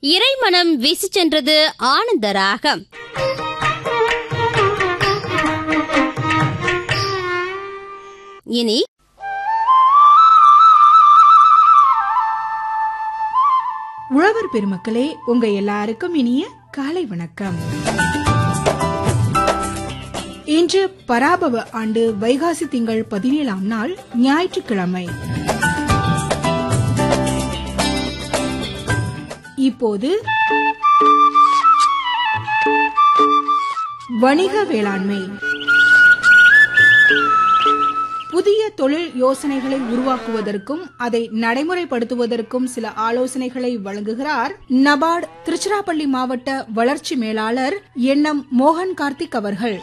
இறைமனம் வீசி சென்றது ஆனந்த ராகம் இனி உழவர் பெருமக்களே உங்க எல்லாருக்கும் இனிய காலை வணக்கம் இன்று பராபவ ஆண்டு வைகாசி திங்கள் பதினேழாம் நாள் ஞாயிற்றுக்கிழமை இப்போது வணிக வேளாண்மை புதிய தொழில் யோசனைகளை உருவாக்குவதற்கும் அதை நடைமுறைப்படுத்துவதற்கும் சில ஆலோசனைகளை வழங்குகிறார் நபார்டு திருச்சிராப்பள்ளி மாவட்ட வளர்ச்சி மேலாளர் என்எம் மோகன் கார்த்திக் அவர்கள்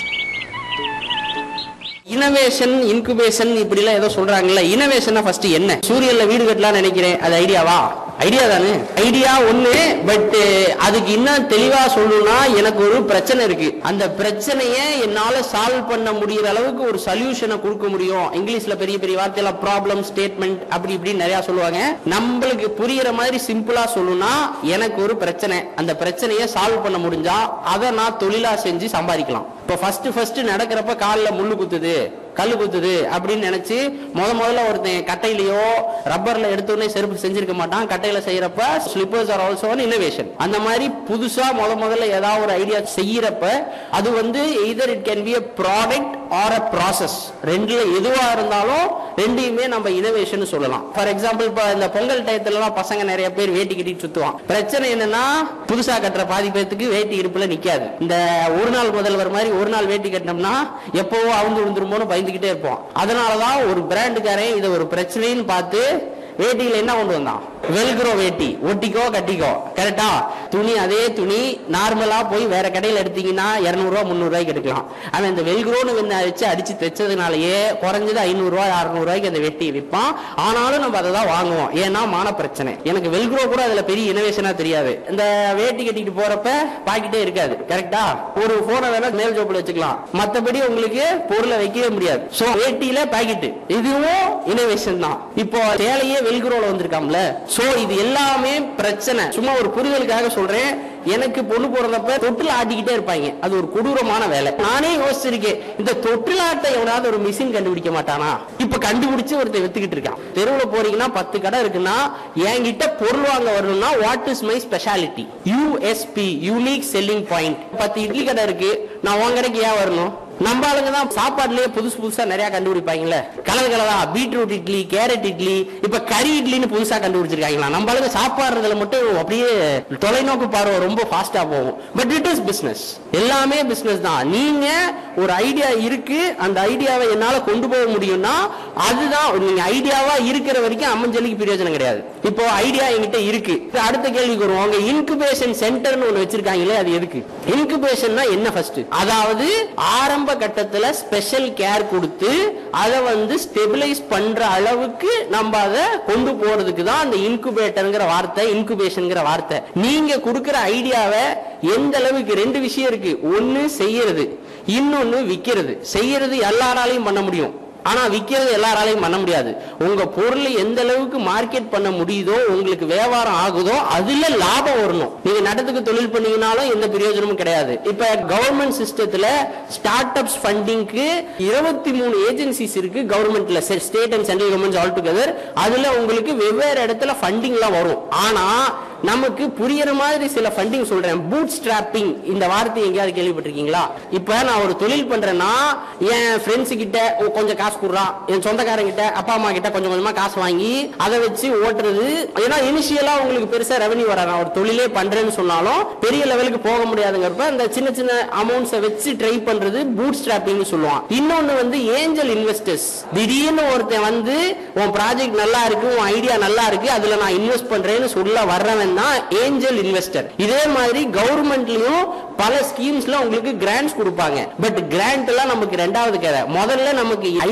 இனோவேஷன் இன்குபேஷன் இப்படி எல்லாம் ஏதோ சொல்றாங்கல்ல இனோவேஷன் ஃபர்ஸ்ட் என்ன சூரியன்ல வீடு கட்டலாம் நினைக்கிறேன் அது ஐடியாவா ஐடியா தானே ஐடியா ஒண்ணு பட் அதுக்கு இன்னும் தெளிவா சொல்லணும்னா எனக்கு ஒரு பிரச்சனை இருக்கு அந்த பிரச்சனையை என்னால சால்வ் பண்ண முடியற அளவுக்கு ஒரு சொல்யூஷனை கொடுக்க முடியும் இங்கிலீஷ்ல பெரிய பெரிய வார்த்தையெல்லாம் ப்ராப்ளம் ஸ்டேட்மெண்ட் அப்படி இப்படி நிறைய சொல்லுவாங்க நம்மளுக்கு புரியுற மாதிரி சிம்பிளா சொல்லணும்னா எனக்கு ஒரு பிரச்சனை அந்த பிரச்சனையை சால்வ் பண்ண முடிஞ்சா அதை நான் தொழிலா செஞ்சு சம்பாதிக்கலாம் இப்போ ஃபர்ஸ்ட் ஃபர்ஸ்ட் நடக்கிறப்ப காலில் முள்ளு குத்துது கல்லு குத்துது அப்படின்னு நினைச்சு முத முதல்ல ஒருத்தன் கட்டையிலயோ ரப்பர்ல எடுத்தோடனே செருப்பு செஞ்சிருக்க மாட்டான் கட்டையில செய்யறப்ப ஸ்லிப்பர்ஸ் ஆர் ஆல்சோ இனோவேஷன் அந்த மாதிரி புதுசா முத முதல்ல ஏதாவது ஒரு ஐடியா செய்யறப்ப அது வந்து either it can be a product or a process ரெண்டுல எதுவா இருந்தாலும் ரெண்டையுமே நம்ம இனோவேஷன் சொல்லலாம் ஃபார் எக்ஸாம்பிள் இப்ப இந்த பொங்கல் டயத்துல எல்லாம் பசங்க நிறைய பேர் வேட்டி கட்டிட்டு சுத்துவான் பிரச்சனை என்னன்னா புதுசா கட்டுற பாதி பேத்துக்கு வேட்டி இடுப்புல நிக்காது இந்த ஒரு நாள் முதல்வர் மாதிரி ஒரு நாள் வேட்டி கட்டினோம்னா எப்பவோ அவுந்து விழுந்துருமோன்னு பயந்துகிட்டே இருப்போம் அதனாலதான் ஒரு பிராண்டுக்காரன் இதை ஒரு பிரச்சனைன்னு பார்த்து வேட்டியில என்ன கொண்டு வந்தான் வெல்க்ரோ வேட்டி ஒட்டிக்கோ கட்டிக்கோ கரெக்டா துணி அதே துணி நார்மலா போய் வேற கடையில எடுத்தீங்கன்னா இருநூறு ரூபா முந்நூறு ரூபாய்க்கு எடுக்கலாம் அவன் இந்த வெல்க்ரோன்னு வந்து வச்சு அடிச்சு தைச்சதுனாலயே குறைஞ்சது ஐநூறு ரூபாய் அறுநூறு ரூபாய்க்கு அந்த வெட்டி விற்பான் ஆனாலும் நம்ம அதை தான் வாங்குவோம் ஏன்னா மான பிரச்சனை எனக்கு வெல்க்ரோ கூட அதுல பெரிய இனோவேஷனா தெரியாது இந்த வேட்டி கட்டிட்டு போறப்ப பாக்கிட்டே இருக்காது கரெக்டா ஒரு போனை வேணா மேல் ஜோப்புல வச்சுக்கலாம் மத்தபடி உங்களுக்கு பொருளை வைக்கவே முடியாது சோ வேட்டியில பாக்கெட் இதுவும் இனோவேஷன் தான் இப்போ சேலையே வெல்க்ரோல வந்திருக்காம்ல சோ இது எல்லாமே பிரச்சனை சும்மா ஒரு புரிதலுக்காக சொல்றேன் எனக்கு பொண்ணு பிறந்தப்ப தொட்டில் ஆட்டிக்கிட்டே இருப்பாங்க அது ஒரு கொடூரமான வேலை நானே யோசிச்சிருக்கேன் இந்த தொட்டிலாட்டை எவனாவது ஒரு மிஷின் கண்டுபிடிக்க மாட்டானா இப்ப கண்டுபிடிச்சு ஒருத்தர் வித்துக்கிட்டு இருக்கான் தெருவுல போறீங்கன்னா பத்து கடை இருக்குன்னா என்கிட்ட பொருள் வாங்க வரணும்னா what is my speciality USP unique selling point பத்து இட்லி கடை இருக்கு நான் உன் கடைக்கு ஏன் வரணும் நம்ம ஆளுங்க தான் சாப்பாடுலயே புதுசு புதுசா நிறைய கண்டுபிடிப்பாங்கல்ல கலர் கலரா பீட்ரூட் இட்லி கேரட் இட்லி இப்ப கறி இட்லின்னு புதுசா கண்டுபிடிச்சிருக்காங்களா நம்ம ஆளுங்க சாப்பாடுறதுல மட்டும் அப்படியே தொலைநோக்கு பார்வை ரொம்ப ஃபாஸ்டா போகும் பட் இட் இஸ் பிசினஸ் எல்லாமே பிசினஸ் தான் நீங்க ஒரு ஐடியா இருக்கு அந்த ஐடியாவை என்னால கொண்டு போக முடியும்னா அதுதான் நீங்க ஐடியாவா இருக்கிற வரைக்கும் அம்மஞ்சலிக்கு பிரயோஜனம் கிடையாது இப்போ ஐடியா என்கிட்ட இருக்கு இப்ப அடுத்த கேள்விக்கு வருவோம் உங்க இன்குபேஷன் சென்டர்னு ஒண்ணு வச்சிருக்காங்களே அது எதுக்கு இன்குபேஷன்னா என்ன ஃபர்ஸ்ட் அதாவது ஆரம்ப கட்டத்துல ஸ்பெஷல் கேர் கொடுத்து அதை வந்து ஸ்டெபிலைஸ் பண்ற அளவுக்கு நம்ம அதை கொண்டு போறதுக்கு தான் அந்த இன்குபேட்டர்ங்கிற வார்த்தை இன்குபேஷன்ங்கிற வார்த்தை நீங்க கொடுக்கிற ஐடியாவை எந்த அளவுக்கு ரெண்டு விஷயம் இருக்கு ஒன்னு செய்யறது இன்னொன்னு விக்கிறது செய்யறது எல்லாராலையும் பண்ண முடியும் ஆனா விக்கிறது எல்லாராலையும் பண்ண முடியாது உங்க பொருளை எந்த அளவுக்கு மார்க்கெட் பண்ண முடியுதோ உங்களுக்கு வியாபாரம் ஆகுதோ அதுல லாபம் வரணும் நீங்க நடத்துக்கு தொழில் பண்ணீங்கனாலும் எந்த பிரயோஜனமும் கிடையாது இப்ப கவர்மெண்ட் சிஸ்டத்துல ஸ்டார்ட் அப்ஸ் ஃபண்டிங்க்கு இருபத்தி மூணு ஏஜென்சிஸ் இருக்கு கவர்மெண்ட்ல state and central government all together அதுல உங்களுக்கு வெவ்வேறு இடத்துல ஃபண்டிங்லாம் வரும் ஆனா நமக்கு புரியற மாதிரி சில ஃபண்டிங் சொல்றேன் பூட் ஸ்ட்ராப்பிங் இந்த வார்த்தை எங்கேயாவது கேள்விப்பட்டிருக்கீங்களா இப்ப நான் ஒரு தொழில் பண்றேன்னா என் ஃப்ரெண்ட்ஸ் கிட்ட ஓ, கொஞ்சம் காசு கொடுறான் என் சொந்தக்காரங்க கிட்ட அப்பா அம்மா கிட்ட கொஞ்சம் கொஞ்சமா காசு வாங்கி அதை வச்சு ஓட்டுறது ஏன்னா இனிஷியலா உங்களுக்கு பெருசா ரெவன்யூ வராது நான் ஒரு தொழிலே பண்றேன்னு சொன்னாலும் பெரிய லெவலுக்கு போக முடியாதுங்கிறப்ப இந்த சின்ன சின்ன அமௌண்ட்ஸை வச்சு ட்ரை பண்றது பூட் ஸ்ட்ராப்பிங் சொல்லுவான் இன்னொன்னு வந்து ஏஞ்சல் இன்வெஸ்டர்ஸ் திடீர்னு ஒருத்தன் வந்து உன் ப்ராஜெக்ட் நல்லா இருக்கு உன் ஐடியா நல்லா இருக்கு அதுல நான் இன்வெஸ்ட் பண்றேன்னு சொல்ல வர்றவன் தான் ஏஞ்சல் இன்வெஸ்டர் இதே மாதிரி கவர்மெண்ட்லயும் பல ஸ்கீம்ஸ்ல உங்களுக்கு கிராண்ட்ஸ் கொடுப்பாங்க பட் கிராண்ட் எல்லாம் நமக்கு ரெண்டாவது கதை முதல்ல நமக்கு